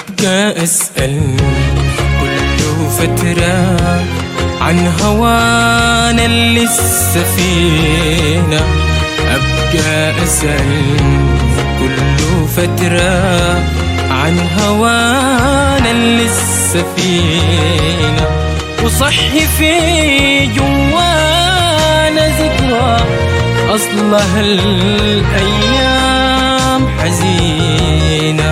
أبقى أسأل كل فترة عن هوانا اللي السفينة أبقى أسأل كل فترة عن هوانا اللي السفينة وصحي في جوانا ذكرى أصلها الأيام حزينة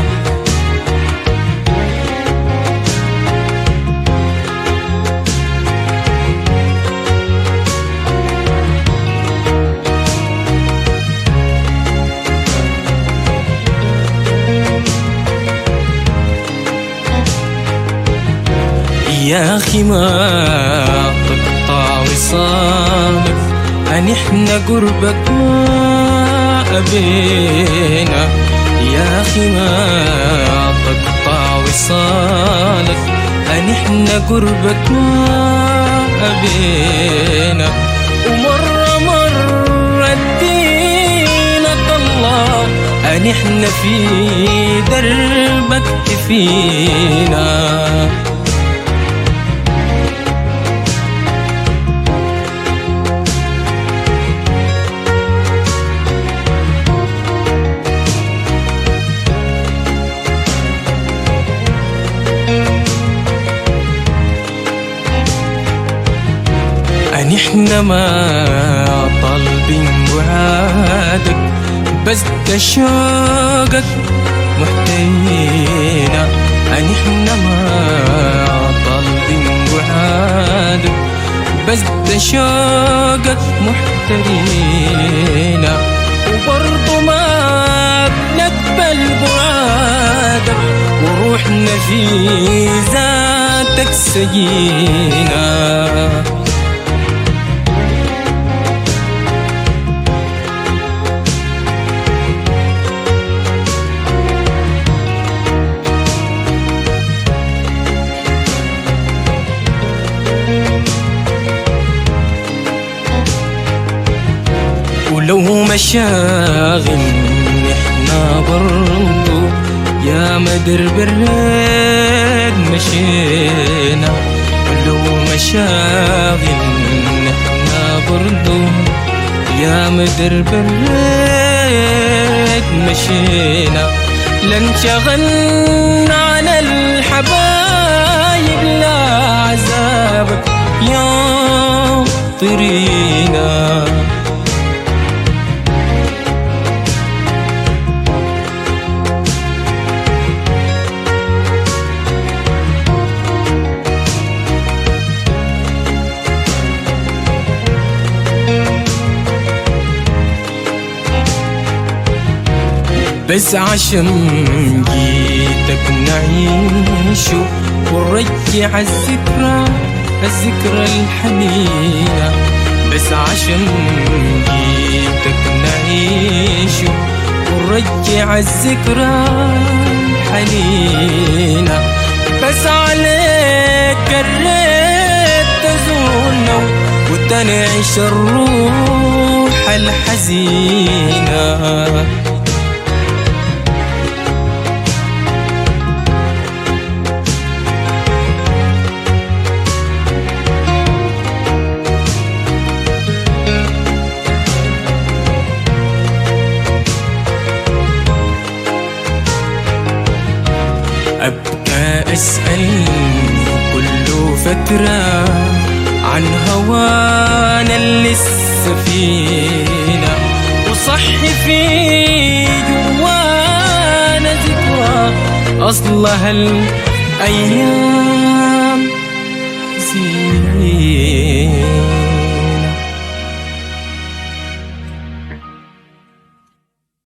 يا أخي ما تقطع وصالك أن إحنا قربك ما أبينا يا أخي ما تقطع وصالك أن إحنا قربك ما أبينا ومرة مرة دينك الله أن إحنا في دربك كفينا أن إحنا ما طالبين وعادك بس ده شوقك محتينا أن إحنا ما طالبين وعادك بس ده شوقك محترينا وبرضه ما بنقبل بعادك وروحنا في ذاتك سجينا ولو مشاغل احنا برضو يا مدر بريد مشينا ولو مشاغل احنا برضو يا مدر بريد مشينا لانشغلنا على الحبايب لا عذابك يا طرينا بس عشان جيتك نعيش ونرجع الذكرى الذكرى الحنينة بس عشان جيتك نعيش ونرجع الذكرى الحنينة بس عليك الريت تزولنا وتنعش الروح الحزينه أبقى أسأل كل فترة عن هوانا اللي السفينة وصحي في جوانا ذكرى أصلها الأيام زين